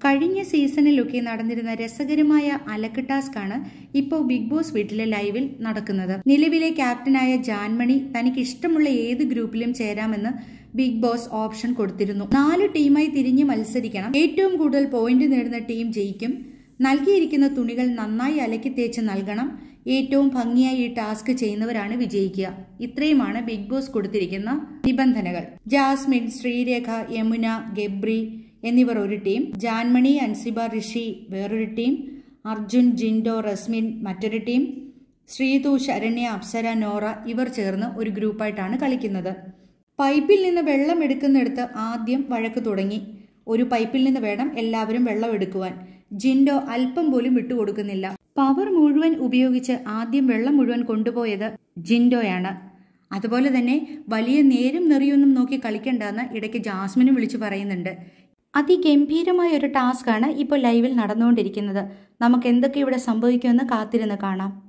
കഴിഞ്ഞ സീസണിലൊക്കെ നടന്നിരുന്ന രസകരമായ അലക്ക് ടാസ്ക് ആണ് ഇപ്പോൾ ബിഗ് ബോസ് വീട്ടിലെ ലൈവിൽ നടക്കുന്നത് നിലവിലെ ക്യാപ്റ്റനായ ജാൻമണി തനിക്ക് ഇഷ്ടമുള്ള ഏത് ഗ്രൂപ്പിലും ചേരാമെന്ന് ബിഗ് ബോസ് ഓപ്ഷൻ കൊടുത്തിരുന്നു നാല് ടീമായി തിരിഞ്ഞ് മത്സരിക്കണം ഏറ്റവും കൂടുതൽ പോയിന്റ് നേടുന്ന ടീം ജയിക്കും നൽകിയിരിക്കുന്ന തുണികൾ നന്നായി അലക്കി തേച്ച് നൽകണം ഏറ്റവും ഭംഗിയായി ഈ ടാസ്ക് ചെയ്യുന്നവരാണ് വിജയിക്കുക ഇത്രയുമാണ് ബിഗ് ബോസ് കൊടുത്തിരിക്കുന്ന നിബന്ധനകൾ ജാസ്മിൻ ശ്രീരേഖ യമുന ഗബ്രി എന്നിവർ ഒരു ടീം ജാൻമണി അൻസിബ ഋഷി വേറൊരു ടീം അർജുൻ ജിൻഡോ റസ്മിൻ മറ്റൊരു ടീം ശ്രീതു ശരണ്യ അപ്സര നോറ ഇവർ ചേർന്ന് ഒരു ഗ്രൂപ്പായിട്ടാണ് കളിക്കുന്നത് പൈപ്പിൽ നിന്ന് വെള്ളം എടുക്കുന്നിടത്ത് ആദ്യം വഴക്ക് തുടങ്ങി ഒരു പൈപ്പിൽ നിന്ന് വേണം എല്ലാവരും വെള്ളം എടുക്കുവാൻ ജിൻഡോ അല്പം പോലും വിട്ടുകൊടുക്കുന്നില്ല പവർ മുഴുവൻ ഉപയോഗിച്ച് ആദ്യം വെള്ളം മുഴുവൻ കൊണ്ടുപോയത് ജിൻഡോയാണ് അതുപോലെ തന്നെ വലിയ നേരും നെറിയൊന്നും നോക്കി കളിക്കണ്ടെന്ന് ഇടയ്ക്ക് ജാസ്മിനും വിളിച്ചു പറയുന്നുണ്ട് അതിഗംഭീരമായ ഒരു ടാസ്ക്കാണ് ഇപ്പോൾ ലൈവിൽ നടന്നുകൊണ്ടിരിക്കുന്നത് നമുക്ക് എന്തൊക്കെ ഇവിടെ സംഭവിക്കുമെന്ന് കാത്തിരുന്ന് കാണാം